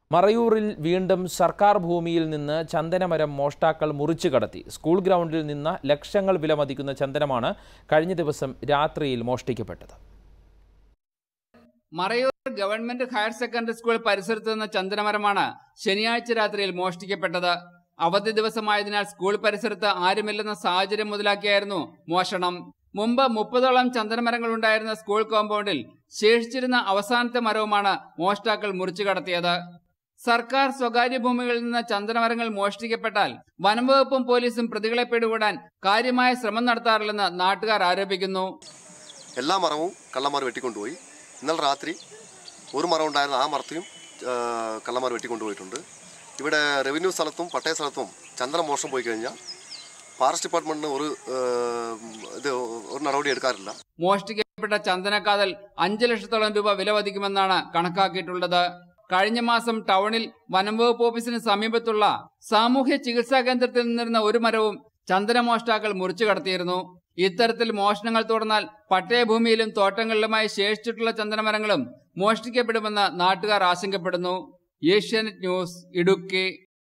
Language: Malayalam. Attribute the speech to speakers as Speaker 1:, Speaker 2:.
Speaker 1: മറയൂരിൽ വീണ്ടും സർക്കാർ ഭൂമിയിൽ നിന്ന് ചന്ദനമരം മോഷ്ടാക്കൾ മുറിച്ചു കടത്തി സ്കൂൾ ഗ്രൗണ്ടിൽ നിന്ന് ലക്ഷങ്ങൾ വിലമതിക്കുന്ന ചന്ദനമാണ് കഴിഞ്ഞ ദിവസം രാത്രിയിൽ മോഷ്ടിക്കപ്പെട്ടത്
Speaker 2: Marayur government higher secondary school പരിസരത്ത് നിന്ന ചന്ദനമരമാണ് ശനിയാഴ്ച രാത്രിയിൽ മോഷ്ടിക്കപ്പെട്ടത് അവധി ദിവസമായതിനാൽ സ്കൂൾ പരിസരത്ത് ആരുമില്ലെന്ന സാഹചര്യം മുതലാക്കിയായിരുന്നു മോഷണം മുമ്പ് മുപ്പതോളം ചന്ദനമരങ്ങൾ ഉണ്ടായിരുന്ന സ്കൂൾ കോമ്പൗണ്ടിൽ ശേഷിച്ചിരുന്ന അവസാനത്തെ മരവുമാണ് മോഷ്ടാക്കൾ മുറിച്ചു കടത്തിയത് സർക്കാർ സ്വകാര്യ ഭൂമികളിൽ നിന്ന് ചന്ദനമരങ്ങൾ മോഷ്ടിക്കപ്പെട്ടാൽ വനംവകുപ്പും പോലീസും പ്രതികളെ പിടികൂടാൻ കാര്യമായ ശ്രമം നടത്താറില്ലെന്ന് നാട്ടുകാർ ആരോപിക്കുന്നു
Speaker 3: എല്ലാ മരവും കള്ളന്മാർ വെട്ടിക്കൊണ്ടുപോയി ഇന്നലെ രാത്രി ഒരു മരം ഉണ്ടായിരുന്ന ആ മരത്തെയും ആ, കള്ളന്മാർ വെട്ടിക്കൊണ്ടുപോയിട്ടുണ്ട് ഇവിടെ റവന്യൂ സ്ഥലത്തും പട്ടയ സ്ഥലത്തും ചന്ദന മോഷണം പോയി കഴിഞ്ഞാൽ ഫോറസ്റ്റ് ഡിപ്പാർട്ട്മെന്റിന് ഒരു ആ, ഇത് ഒരു നടപടി എടുക്കാറില്ല
Speaker 2: മോഷ്ടിക്കപ്പെട്ട ചന്ദനക്കാതൽ അഞ്ചു ലക്ഷത്തോളം രൂപ വില വധിക്കുമെന്നാണ് കണക്കാക്കിയിട്ടുള്ളത് കഴിഞ്ഞ മാസം ടൗണിൽ വനംവകുപ്പ് ഓഫീസിന് സമീപത്തുള്ള സാമൂഹ്യ ചികിത്സാ കേന്ദ്രത്തിൽ നിന്നിരുന്ന ഒരു മരവും ചന്ദന മോഷ്ടാക്കൾ മുറിച്ചു കടത്തിയിരുന്നു ഇത്തരത്തിൽ മോഷണങ്ങൾ തുടർന്നാൽ പട്ടയഭൂമിയിലും തോട്ടങ്ങളിലുമായി ശേഷിച്ചിട്ടുള്ള ചന്ദനമരങ്ങളും മോഷ്ടിക്കപ്പെടുമെന്ന് നാട്ടുകാർ ആശങ്കപ്പെടുന്നു ഏഷ്യാനെറ്റ് ന്യൂസ് ഇടുക്കി